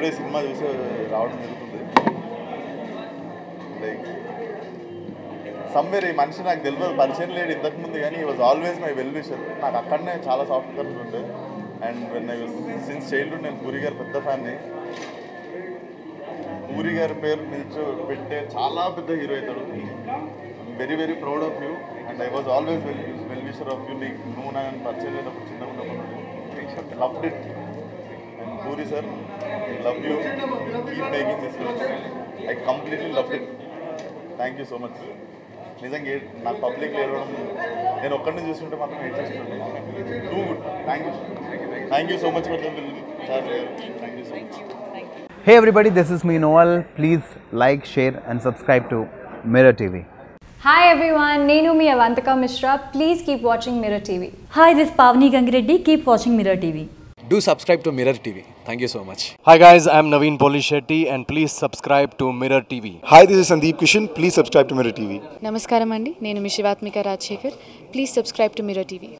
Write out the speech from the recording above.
ఇప్పుడే సినిమా చూసి రావడం జరుగుతుంది లైక్ సమ్వేర్ ఈ మనిషి నాకు తెలియదు పరిచయం లేడు ఇంతకు ముందు కానీ ఈ was always my well wisher నాకు అక్కడనే చాలా సాఫ్ట్ కర్స్ ఉండే and when I since childhood నేను పూరి గారు పెద్ద ఫ్యాన్ని పూరి గారి పేరు నిల్చో పెట్టే చాలా పెద్ద హీరో అవుతాడు very very proud of you and I was always well well wisher of you నీకు నువ్వు నన్ను పరిచయం లేనప్పుడు చిన్నగా ఉన్నప్పుడు loved it and Puri sir love you keep making this I completely love it thank you so much నిజంగా ఏ- నాకు పబ్లిక్ లేవడం నేను ఒక్కడిని చూస్తుంటే మాత్రం ఏం చేస్తుండే too good thank you thank you so much for the will sir thank you so much Hey everybody, this is me Noel. Please like, share, and subscribe to Mirror TV. Hi everyone, Nenu mi Avantika Mishra. Please keep watching Mirror TV. Hi, this is Pavni Gangireddy. Keep watching Mirror TV. Do subscribe to Mirror TV. Thank you so much. Hi guys, I'm Naveen Polishetty and please subscribe to Mirror TV. Hi, this is Sandeep Kishan. Please subscribe to Mirror TV. నమస్కారం అండి నేను మీ Shivathmika Rajasekhar please subscribe to mirror TV